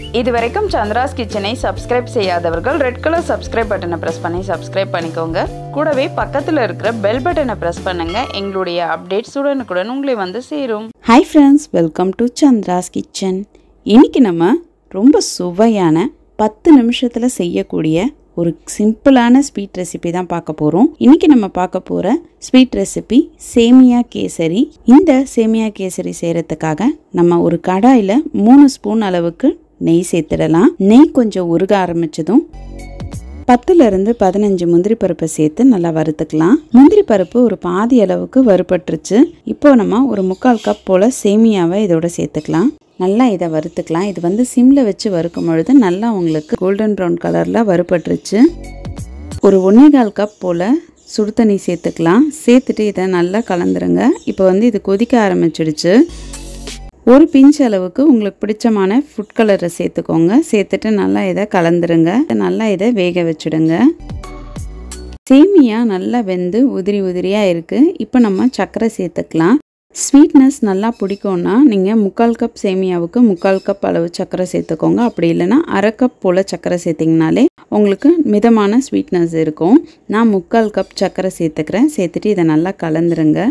இது வரைக்கும் சந்திராஸ் கிச்சனை சப்ஸ்கிரைப் செய்யாதவர்கள் ரெட் கலர் சப்ஸ்கிரைப் பட்டனை ப்ரெஸ் பண்ணி சப்ஸ்கிரைப் பண்ணிக்கோங்க கூடவே பக்கத்தில் இருக்கிற பெல் பட்டனை ப்ரெஸ் பண்ணுங்க எங்களுடைய அப்டேட்ஸ் உடனுக்குடன் உங்களை வந்து சேரும் hi friends welcome to Chandra's kitchen இன்னைக்கு நம்ம ரொம்ப சுவையான பத்து நிமிஷத்தில் செய்யக்கூடிய ஒரு சிம்பிளான ஸ்வீட் ரெசிபி தான் பார்க்க போகிறோம் இன்னைக்கு நம்ம பார்க்க போகிற ஸ்வீட் ரெசிபி சேமியா கேசரி இந்த சேமியா கேசரி செய்கிறதுக்காக நம்ம ஒரு கடாயில் மூணு ஸ்பூன் அளவுக்கு நெய் சேர்த்துடலாம் நெய் கொஞ்சம் உருக ஆரம்பிச்சதும் பத்துல இருந்து பதினஞ்சு முந்திரி பருப்பை சேர்த்து நல்லா வறுத்துக்கலாம் முந்திரி பருப்பு ஒரு பாதி அளவுக்கு வறுபட்டுருச்சு இப்போ நம்ம ஒரு முக்கால் கப் போல் சேமியாவை இதோட சேர்த்துக்கலாம் நல்லா இதை வறுத்துக்கலாம் இது வந்து சிம்ல வச்சு வறுக்கும் பொழுது நல்லா உங்களுக்கு கோல்டன் ப்ரௌன் கலரில் வறுபட்டுருச்சு ஒரு ஒன்றே கால் கப் போல் சுடு தண்ணி சேர்த்துக்கலாம் சேர்த்துட்டு இதை நல்லா கலந்துருங்க இப்போ வந்து இது கொதிக்க ஆரம்பிச்சிடுச்சு ஒரு பிஞ்ச் அளவுக்கு உங்களுக்கு பிடிச்சமான ஃபுட் கலரை சேர்த்துக்கோங்க சேர்த்துட்டு நல்லா இதை கலந்துருங்க நல்லா இதை வேக வச்சுடுங்க சேமியா நல்லா வெந்து உதிரி உதிரியாக இருக்குது இப்போ நம்ம சர்க்கரை சேர்த்துக்கலாம் ஸ்வீட்னஸ் நல்லா பிடிக்கும்னா நீங்கள் முக்கால் கப் சேமியாவுக்கு முக்கால் கப் அளவு சர்க்கரை சேர்த்துக்கோங்க அப்படி இல்லைன்னா அரை கப் போல் சர்க்கரை சேர்த்திங்கனாலே உங்களுக்கு மிதமான ஸ்வீட்னஸ் இருக்கும் நான் முக்கால் கப் சர்க்கரை சேர்த்துக்கிறேன் சேர்த்துட்டு இதை நல்லா கலந்துருங்க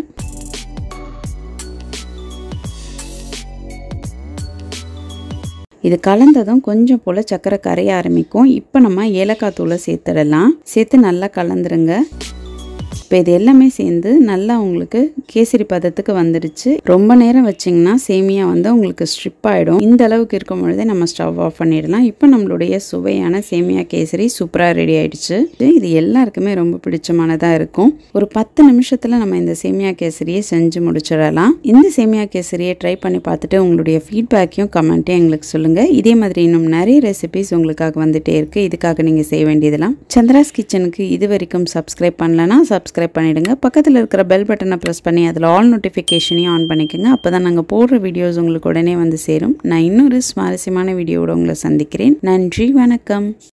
இது கலந்ததும் கொஞ்சம் போல் சர்க்கரை கரைய ஆரம்பிக்கும் இப்போ நம்ம ஏலக்காய் தூளை சேர்த்துடலாம் சேர்த்து நல்லா கலந்துருங்க இப்போ இது எல்லாமே சேர்ந்து நல்லா உங்களுக்கு கேசரி பதத்துக்கு வந்துடுச்சு ரொம்ப நேரம் வச்சிங்கன்னா சேமியா வந்து உங்களுக்கு ஸ்ட்ரிப் ஆகிடும் இந்த அளவுக்கு இருக்கும் பொழுதே நம்ம ஸ்டவ் ஆஃப் பண்ணிடலாம் இப்போ நம்மளுடைய சுவையான சேமியா கேசரி சூப்பராக ரெடி ஆயிடுச்சு இது எல்லாருக்குமே ரொம்ப பிடிச்சமானதாக இருக்கும் ஒரு பத்து நிமிஷத்தில் நம்ம இந்த சேமியா கேசரியை செஞ்சு முடிச்சிடலாம் இந்த சேமியா கேசரியை ட்ரை பண்ணி பார்த்துட்டு உங்களுடைய ஃபீட்பேக்கையும் கமெண்ட்டையும் எங்களுக்கு சொல்லுங்கள் இதே மாதிரி இன்னும் நிறைய ரெசிபிஸ் உங்களுக்காக வந்துட்டே இருக்குது இதுக்காக நீங்கள் செய்ய வேண்டியதெல்லாம் சந்திராஸ் கிச்சனுக்கு இது வரைக்கும் சப்ஸ்கிரைப் பண்ணலன்னா சப்ஸ்கிரைப் பண்ணிடுங்க பக்கத்தில் இருக்கிற பெல் பட்டனை ப்ரெஸ் பண்ணி அதில் ஆல் நோட்டிஃபிகேஷனையும் ஆன் பண்ணிக்கோங்க அப்போ தான் நாங்கள் போடுற வீடியோஸ் உங்களுக்கு உடனே வந்து சேரும் நான் இன்னொரு சுவாரஸ்யமான வீடியோவோட உங்களை சந்திக்கிறேன் நன்றி வணக்கம்